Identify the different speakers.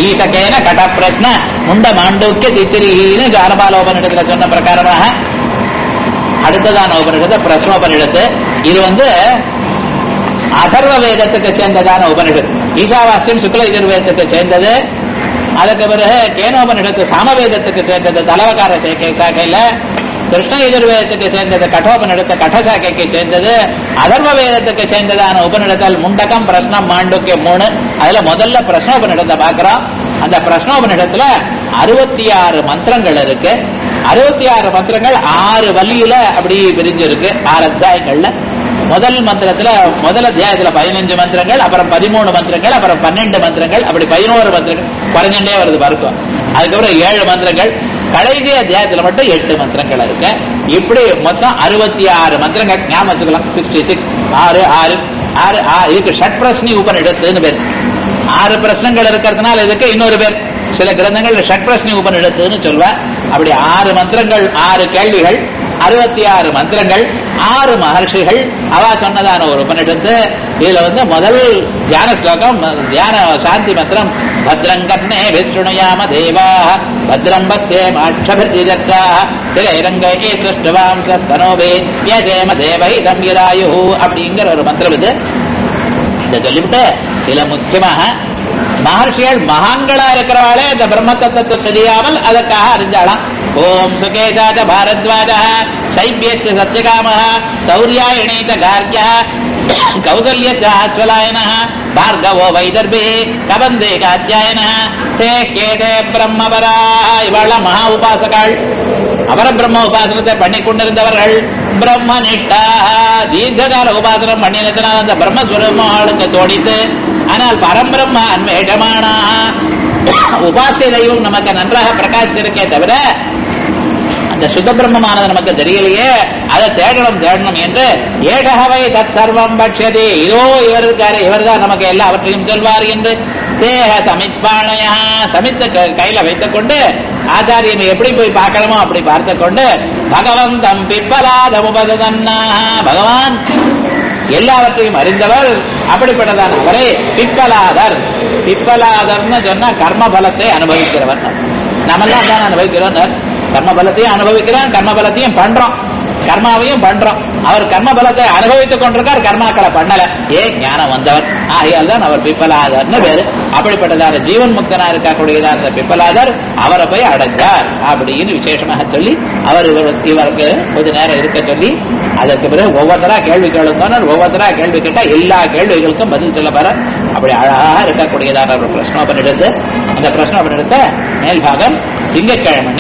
Speaker 1: ஈசகேன கட பிரஸ்ன முண்ட மாண்டூக்கிய தித்திரின்னு ஜாலபாலோபனிடத்துல சொன்ன பிரகாரமாக அடுத்ததான உபனிஷத்து பிரஸ்னோபனிஷத்து இது வந்து அதர்வ வேதத்துக்கு சேர்ந்ததான உபனிஷத்து ஈசாவாஸ்யம் சுக்ல எதிர்வேதத்துக்கு சேர்ந்தது அதுக்கு பிறகு கேனோபனிஷத்து சாமவேதத்துக்கு சேர்ந்தது தலவகார சேக்கை சாக்கையில கிருஷ்ண எதிர்வேதத்துக்கு சேர்ந்தது கட்டோபனிடத்து கட்டசாக்கைக்கு சேர்ந்தது அதர்வ வேதத்துக்கு சேர்ந்ததான உபனிடத்தல் முண்டகம் பிரஷ்னம் மாண்டுக்கியம் மூணு அதுல முதல்ல பிரஷ்னோபனிடத்தை பார்க்கிறோம் அந்த பிரஷ்னோபனிடத்துல அறுபத்தி ஆறு மந்திரங்கள் இருக்கு அறுபத்தி ஆறு மந்திரங்கள் ஆறு வழியில அப்படி பிரிஞ்சிருக்கு ஆறு அத்தியாயங்கள்ல முதல் மந்திரத்துல முதல் அத்தியாயத்துல பதினஞ்சு மந்திரங்கள் அப்புறம் பதிமூணு மந்திரங்கள் அப்புறம் பன்னெண்டு மந்திரங்கள் அப்படி பதினோரு மந்திரங்கள் குறைஞ்சுட்டே வருது பார்க்கும் அதுக்கப்புறம் ஏழு மந்திரங்கள் கடைசி அத்தியாயத்துல மட்டும் எட்டு மந்திரங்கள் இருக்கு இப்படி மொத்தம் அறுபத்தி ஆறு மந்திரங்கள் ஞாபகம் வச்சுக்கலாம் சிக்ஸ்டி சிக்ஸ் ஆறு ஆறு ஆறு ஆ- இதுக்கு ஷட் பிரஸ்னி உபனிடத்துன்னு பேர் ஆறு பிரശ്നங்கள் இருக்கிறதுனால இதுக்கு இன்னொரு பேர் சில கிரந்தங்கள் ஷட் பிரஸ்னி உபனிடத்துன்னு சொல்வா அப்படி ஆறு மந்திரங்கள் ஆறு கேள்விகள் அறுபத்தி ஆறு மந்திரங்கள் ஆறு மகர்ஷிகள் அவா சொன்னதான ஒரு உபனிடத்து இதுல வந்து முதல் தியான ஸ்லோகம் தியான சாந்தி மந்திரம் பத்ரங்கண்ணே விஷ்ணுயாம தேவா பத்ரம் பஸ்யேமாட்சபிர்ஜிதத்தா சில இறங்கை சிருஷ்டுவாம் சஸ்தனோபே யசேம தேவை தம்யதாயு அப்படிங்கிற ஒரு மந்திரம் இது இதை சொல்லிவிட்டு இதுல முக்கியமாக மகர்ஷிகள் மகான்களா இருக்கிறவாளே இந்த பிரம்ம தத்துவத்தை தெரியாமல் அதற்காக அறிஞ்சாலாம் ஓம் சுகேஷாத பாரத்வாஜ சைபியஸ்ய சத்யகாம சௌரியாயணீத கார்கிய கௌசல்யஸ்ய ஆஸ்வலாயன பார்கவோ வைதர்பே கபந்தே காத்தியாயன தே கேதே பிரம்மபரா இவள மகா உபாசகாள் அபர பிரம்ம உபாசனத்தை பண்ணி கொண்டிருந்தவர்கள் பிரம்ம நிட்டா தீர்க்ககால உபாசனம் பண்ணினதுனால் அந்த பிரம்மஸ்வரூபம் ஆளுக்கு தோடித்து ஆனால் பரம்பிரம்ம அன்வேஷமானா உபாசிய தெய்வம் நமக்கு நன்றாக பிரகாசித்திருக்கே தவிர அந்த சுத்த பிரம்மமானது நமக்கு தெரியலையே அதை தேடணும் தேடணும் என்று ஏகஹவை தத் சர்வம் பட்சதி இதோ இவர் இருக்காரு இவர் தான் நமக்கு எல்லாவற்றையும் சொல்வார் என்று தேக சமித்பாளையா சமித்த க- கையில வைத்துக் கொண்டு ஆச்சாரியனை எப்படி போய் பார்க்கணுமோ அப்படி பார்த்து கொண்டு பகவந்தம் பிப்பலாத உபதன்னா பகவான் எல்லாவற்றையும் அறிந்தவர் அப்படிப்பட்டதான அவரை பிப்பலாதர் பிப்பலாதர்னு சொன்னா கர்ம பலத்தை அனுபவிக்கிறவர் நம்மெல்லாம் தான் அனுபவிக்கிறோம் கர்ம பலத்தையும் அனுபவிக்கிறோம் கர்ம பலத்தையும் பண்றோம் கர்மாவையும் பண்றோம் அவர் கர்ம பலத்தை அனுபவித்துக் கொண்டிருக்கார் கர்மாக்களை பண்ணல ஏ ஞானம் வந்தவர் ஆகையால் தான் அவர் பிப்பலாதர்னு பேரு அப்படிப்பட்டதான ஜீவன் முக்தனா இருக்கக்கூடியதான அந்த பிப்பலாதர் அவரை போய் அடைஞ்சார் அப்படின்னு விசேஷமாக சொல்லி அவர் இவர் இவருக்கு கொஞ்ச நேரம் இருக்க சொல்லி அதற்கு பிறகு ஒவ்வொருத்தரா கேள்வி கேளுங்க ஒவ்வொருத்தரா கேள்வி கேட்டா எல்லா கேள்விகளுக்கும் பதில் சொல்ல வர அப்படி அழகா இருக்கக்கூடியதான ஒரு பிரश्नோபனிடத்து அந்த பிரश्नோபனிடத்தை மேல்பாகம் திங்கட்கிழமை